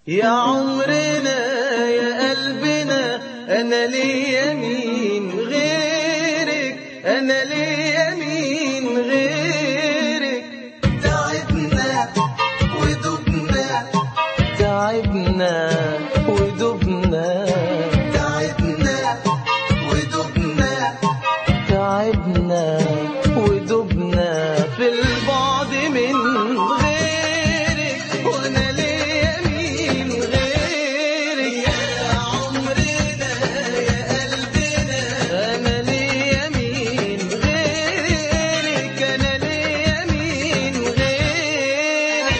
يا عمرنا يا قلبنا أنا ليا مين غيرك أنا ليا مين غيرك تعبنا ودبنا تعبنا ودبنا تعبنا ودبنا تعبنا ودبنا في البعد من غيرك وانا ليا مين غيرك يا عمرنا يا قلبنا انا ليا مين غيرك انا ليا مين غيرك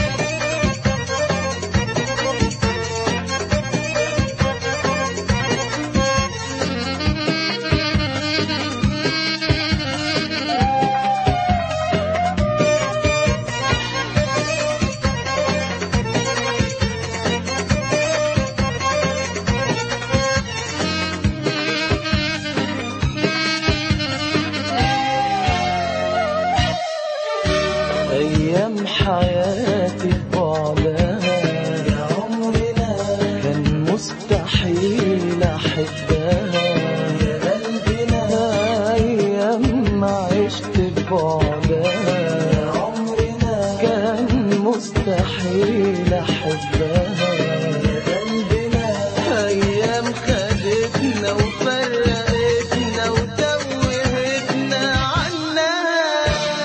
أيام حياتي بعدها يا عمرنا كان مستحيل أحبها يا قلبنا أيام ما عشت بعدها يا عمرنا كان مستحيل أحبها يا قلبنا أيام خدتنا وفرقتنا وتوهتنا عنها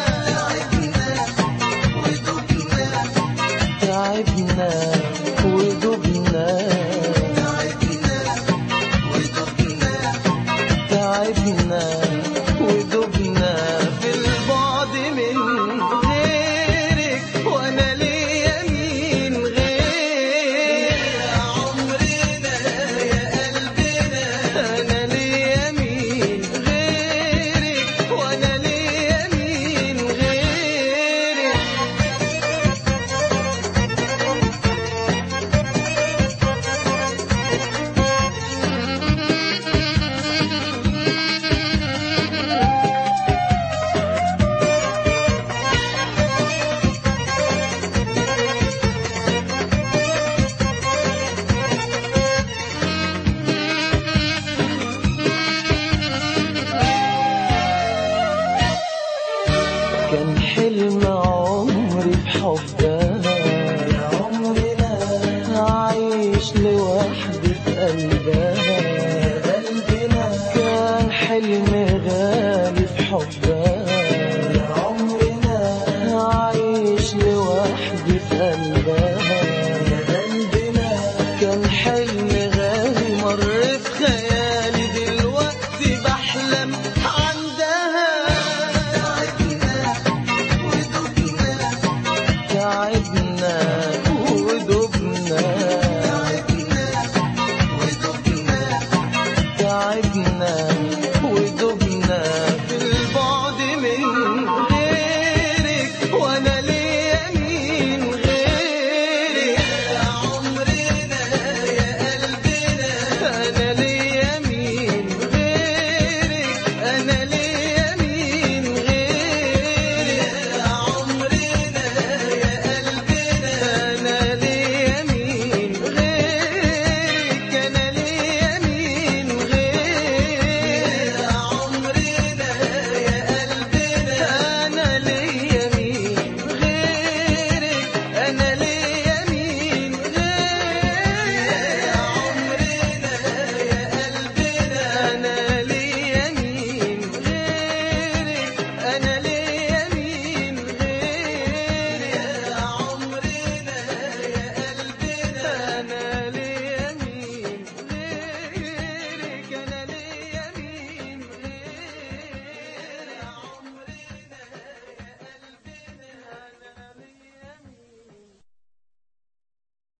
تعبنا ودبنا تعبنا ودبنا في البعد من غيرك وانا ليا مين غيرك يا عمرنا يا قلبنا انا ليا مين غيرك وانا ليا مين غيرك كان حلم عمري بحبها يا عمرنا عايش لوحدي في قلبها يا قلبنا كان حلم غالي في حبها